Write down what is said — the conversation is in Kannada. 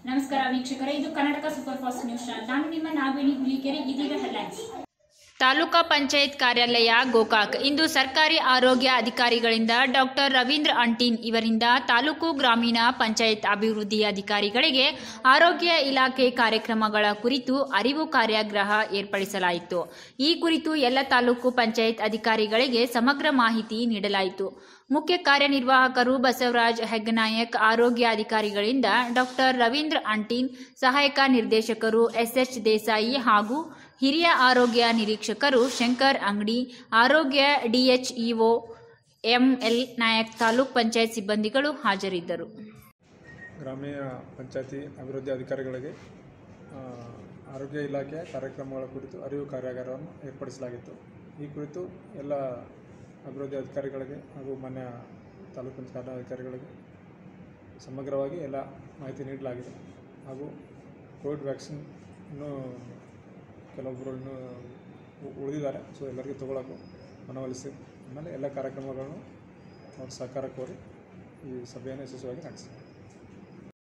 ನಮಸ್ಕಾರ ವೀಕ್ಷಕರೇ ಇದು Karnataka super fast news channel ನಾನು ನಿಮ್ಮ ನಾಗವೇಣಿ ಹುಲಿಕೆರೆ ಇದೀಗ ಹೆಡ್ಲೈನ್ಸ್ ತಾಲೂಕಾ ಪಂಚಾಯತ್ ಕಾರ್ಯಾಲಯ ಗೋಕಾಕ್ ಇಂದು ಸರ್ಕಾರಿ ಆರೋಗ್ಯ ಅಧಿಕಾರಿಗಳಿಂದ ಡಾಕ್ಟರ್ ರವೀಂದ್ರ ಅಂಟೀನ್ ಇವರಿಂದ ತಾಲೂಕು ಗ್ರಾಮೀಣ ಪಂಚಾಯತ್ ಅಭಿವೃದ್ಧಿ ಅಧಿಕಾರಿಗಳಿಗೆ ಆರೋಗ್ಯ ಇಲಾಖೆ ಕಾರ್ಯಕ್ರಮಗಳ ಕುರಿತು ಅರಿವು ಕಾರ್ಯಾಗ್ರಹ ಏರ್ಪಡಿಸಲಾಯಿತು ಈ ಕುರಿತು ಎಲ್ಲ ತಾಲೂಕು ಪಂಚಾಯತ್ ಅಧಿಕಾರಿಗಳಿಗೆ ಸಮಗ್ರ ಮಾಹಿತಿ ನೀಡಲಾಯಿತು ಮುಖ್ಯ ಕಾರ್ಯನಿರ್ವಾಹಕರು ಬಸವರಾಜ್ ಹೆಗ್ನಾಯಕ್ ಆರೋಗ್ಯ ಅಧಿಕಾರಿಗಳಿಂದ ಡಾಕ್ಟರ್ ರವೀಂದ್ರ ಅಂಟೀನ್ ಸಹಾಯಕ ನಿರ್ದೇಶಕರು ಎಸ್ಎಚ್ ದೇಸಾಯಿ ಹಾಗೂ ಹಿರಿಯ ಆರೋಗ್ಯ ನಿರೀಕ್ಷಕರು ಶಂಕರ್ ಅಂಗಡಿ ಆರೋಗ್ಯ ಡಿಎಚ್ಇಒ ಎಂಎಲ್ ನಾಯಕ್ ತಾಲೂಕ್ ಪಂಚಾಯತ್ ಸಿಬ್ಬಂದಿಗಳು ಹಾಜರಿದ್ದರು ಗ್ರಾಮೀಣ ಪಂಚಾಯತಿ ಅಭಿವೃದ್ಧಿ ಅಧಿಕಾರಿಗಳಿಗೆ ಆ, ಆರೋಗ್ಯ ಇಲಾಖೆಯ ಕಾರ್ಯಕ್ರಮಗಳ ಕುರಿತು ಅರಿವು ಕಾರ್ಯಾಗಾರವನ್ನು ಏರ್ಪಡಿಸಲಾಗಿತ್ತು ಈ ಕುರಿತು ಎಲ್ಲ ಅಭಿವೃದ್ಧಿ ಅಧಿಕಾರಿಗಳಿಗೆ ಹಾಗೂ ಮಾನ್ಯ ತಾಲೂಕು ಪಂಚಾಯತ್ ಅಧಿಕಾರಿಗಳಿಗೆ ಸಮಗ್ರವಾಗಿ ಎಲ್ಲ ಮಾಹಿತಿ ನೀಡಲಾಗಿದೆ ಹಾಗೂ ಕೋವಿಡ್ ವ್ಯಾಕ್ಸಿನ್ ಇನ್ನೂ ಕೆಲವೊಬ್ಬರು ಇನ್ನೂ ಉ- ಉಳಿದಿದ್ದಾರೆ ಸೊ ಎಲ್ಲರಿಗೂ ತಗೊಳ್ಳೋಕ್ಕೂ ಮನವೊಲಿಸಿ ಆಮೇಲೆ ಎಲ್ಲ ಕಾರ್ಯಕ್ರಮಗಳನ್ನು ಅವ್ರ ಸಹಕಾರ ಕೋರಿ ಈ ಸಭೆಯನ್ನು ಯಶಸ್ವಿಯಾಗಿ ನಡೆಸಿದ್ದಾರೆ